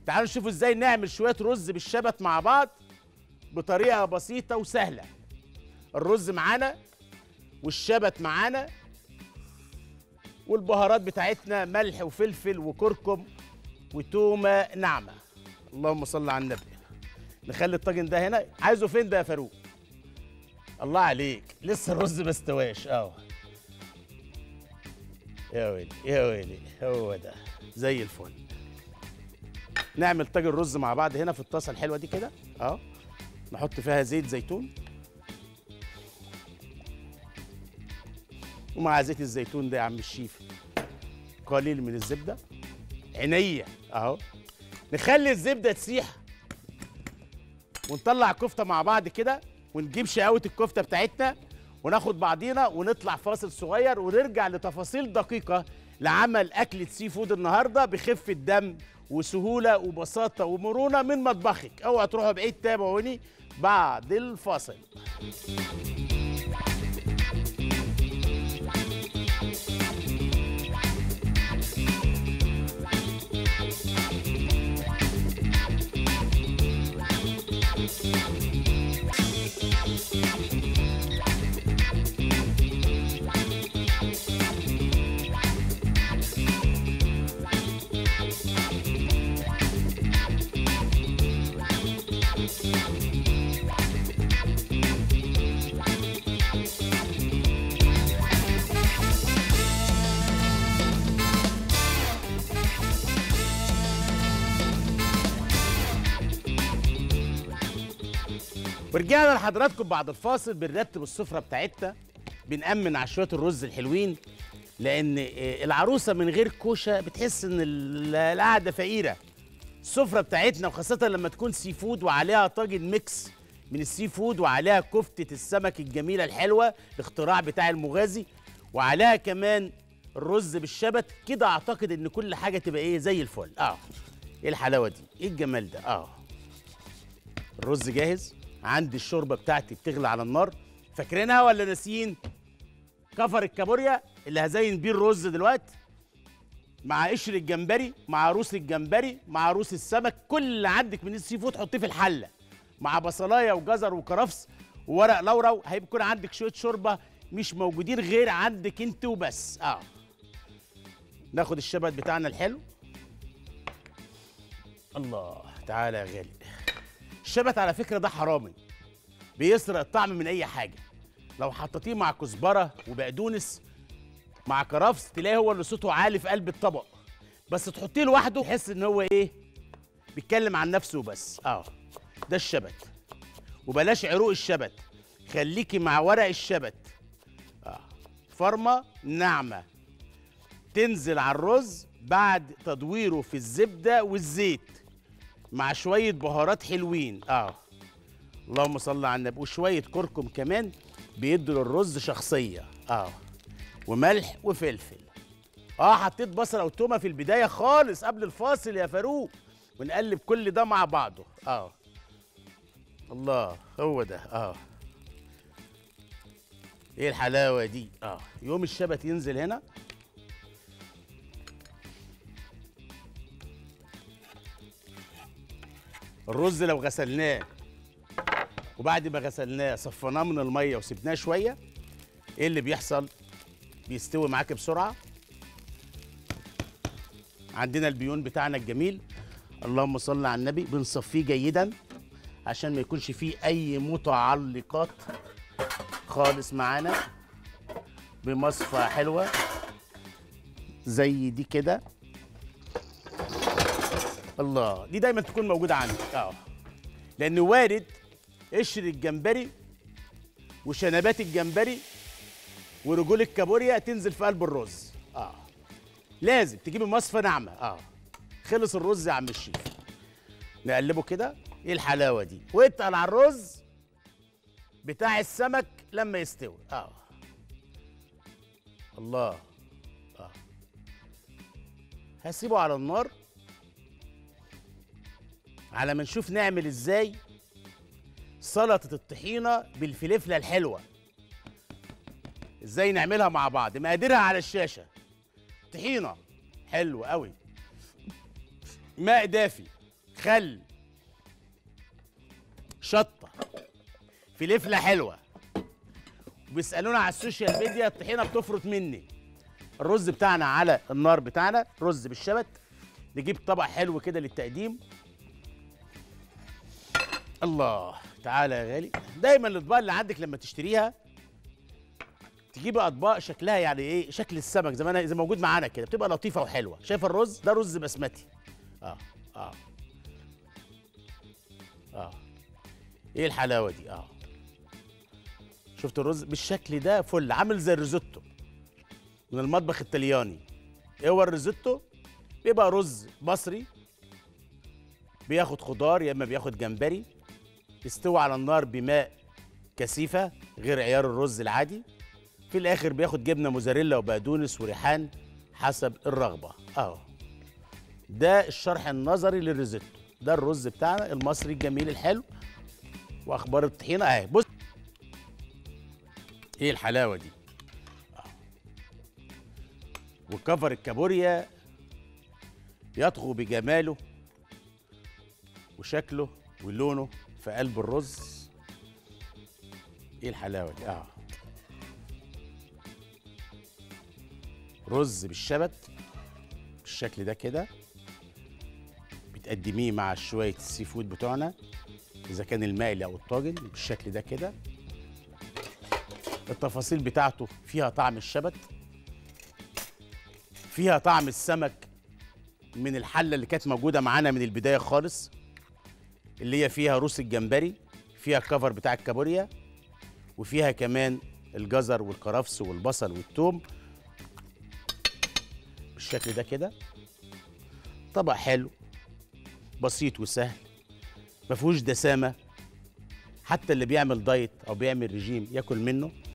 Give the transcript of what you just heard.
تعالوا نشوفوا ازاي نعمل شويه رز بالشبت مع بعض بطريقه بسيطه وسهله الرز معانا والشبت معانا والبهارات بتاعتنا ملح وفلفل وكركم وتومه ناعمه اللهم صل على النبي نخلي الطاجن ده هنا عايزه فين ده يا فاروق الله عليك لسه الرز ما استواش اهو يا ويلي يا ويلي هو ده زي الفل نعمل طاجن رز مع بعض هنا في الطاسه الحلوه دي كده اهو نحط فيها زيت زيتون ومع زيت الزيتون ده يا عم الشيف قليل من الزبده عينيا اهو نخلي الزبده تسيح ونطلع الكفته مع بعض كده ونجيب شقاوه الكفته بتاعتنا وناخد بعضينا ونطلع فاصل صغير ونرجع لتفاصيل دقيقه لعمل اكله سي فود النهارده بخفه دم وسهوله وبساطه ومرونه من مطبخك اوعى تروحوا بعيد تابعوني بعد الفاصل ورجعنا لحضراتكم بعد الفاصل بنرتب السفره بتاعتنا بنأمن على شويه الرز الحلوين لان آه، العروسه من غير كوشه بتحس ان ال- القعده فقيره السفره بتاعتنا وخاصه لما تكون سي فود وعليها طاجن ميكس من السي فود وعليها كفته السمك الجميله الحلوه الاختراع بتاع المغازي وعليها كمان الرز بالشبت كده اعتقد ان كل حاجه تبقى ايه زي الفل اه ايه الحلاوه دي ايه الجمال ده اه الرز جاهز عندي الشوربه بتاعتي بتغلي على النار فاكرينها ولا ناسيين كفر الكابوريا اللي هزين بيه الرز دلوقتي مع قشر الجمبري مع روس الجمبري مع روس السمك كل اللي عندك من السي فود حطيه في الحله مع بصلايه وجزر وكرفس وورق لورا هيكون عندك شويه شوربه مش موجودين غير عندك انت وبس اه ناخد الشبت بتاعنا الحلو الله تعالى يا غالي الشبت على فكره ده حرامي بيسرق الطعم من اي حاجه لو حطيتيه مع كزبره وبقدونس مع كرفس تلاقيه هو اللي صوته عالي في قلب الطبق بس تحطيه لوحده تحس ان هو ايه بيتكلم عن نفسه بس اه ده الشبت وبلاش عروق الشبت خليكي مع ورق الشبت اه فرمه ناعمه تنزل على الرز بعد تدويره في الزبده والزيت مع شويه بهارات حلوين اه اللهم صل على النبي وشويه كركم كمان بيدوا للرز شخصيه اه وملح وفلفل اه حطيت بصله وتومه في البدايه خالص قبل الفاصل يا فاروق ونقلب كل ده مع بعضه اه الله هو ده اه ايه الحلاوه دي اه يوم الشبت ينزل هنا الرز لو غسلناه وبعد ما غسلناه صفناه من الميه وسبناه شويه ايه اللي بيحصل بيستوي معاك بسرعه عندنا البيون بتاعنا الجميل اللهم صل على النبي بنصفيه جيدا عشان ما يكونش فيه اي متعلقات خالص معانا بمصفى حلوه زي دي كده الله دي دايما تكون موجوده عندك اه لان وارد قشر الجمبري وشنبات الجمبري ورجول الكابوريا تنزل في قلب الرز اه لازم تجيب مصفى ناعمه اه خلص الرز يا عم الشيف نقلبه كده ايه الحلاوه دي واتقل على الرز بتاع السمك لما يستوي اه الله اه هسيبه على النار على ما نشوف نعمل ازاي سلطه الطحينه بالفلفله الحلوه ازاي نعملها مع بعض مقاديرها على الشاشه طحينه حلو قوي ماء دافي خل شطه فلفله حلوه وبيسالونا على السوشيال ميديا الطحينه بتفرط مني الرز بتاعنا على النار بتاعنا رز بالشبت نجيب طبق حلو كده للتقديم الله تعالى يا غالي دايما الاطباق اللي عندك لما تشتريها تجيب اطباق شكلها يعني ايه شكل السمك زي ما انا زي ما موجود معانا كده بتبقى لطيفه وحلوه شايف الرز ده رز بسمتي اه اه اه ايه الحلاوه دي اه شفت الرز بالشكل ده فل عامل زي الريزوتو من المطبخ الطلياني ايه هو الريزوتو بيبقى رز مصري بياخد خضار يا اما بياخد جمبري يستوي على النار بماء كثيفه غير عيار الرز العادي في الاخر بياخد جبنه موزاريلا وبقدونس وريحان حسب الرغبه اهو ده الشرح النظري للريزوتو ده الرز بتاعنا المصري الجميل الحلو واخبار الطحينه اهي بص ايه الحلاوه دي آه. وكفر الكابوريا يطغو بجماله وشكله ولونه في قلب الرز ايه الحلاوه دي اه رز بالشبت بالشكل ده كده بتقدميه مع شويه السي فود بتوعنا اذا كان المقلي او الطاجن بالشكل ده كده التفاصيل بتاعته فيها طعم الشبت فيها طعم السمك من الحله اللي كانت موجوده معانا من البدايه خالص اللي هي فيها روس الجمبري فيها الكفر بتاع الكابوريا وفيها كمان الجزر والكرفس والبصل والثوم بالشكل ده كده طبق حلو بسيط وسهل ما فيهوش دسامه حتى اللي بيعمل دايت او بيعمل رجيم ياكل منه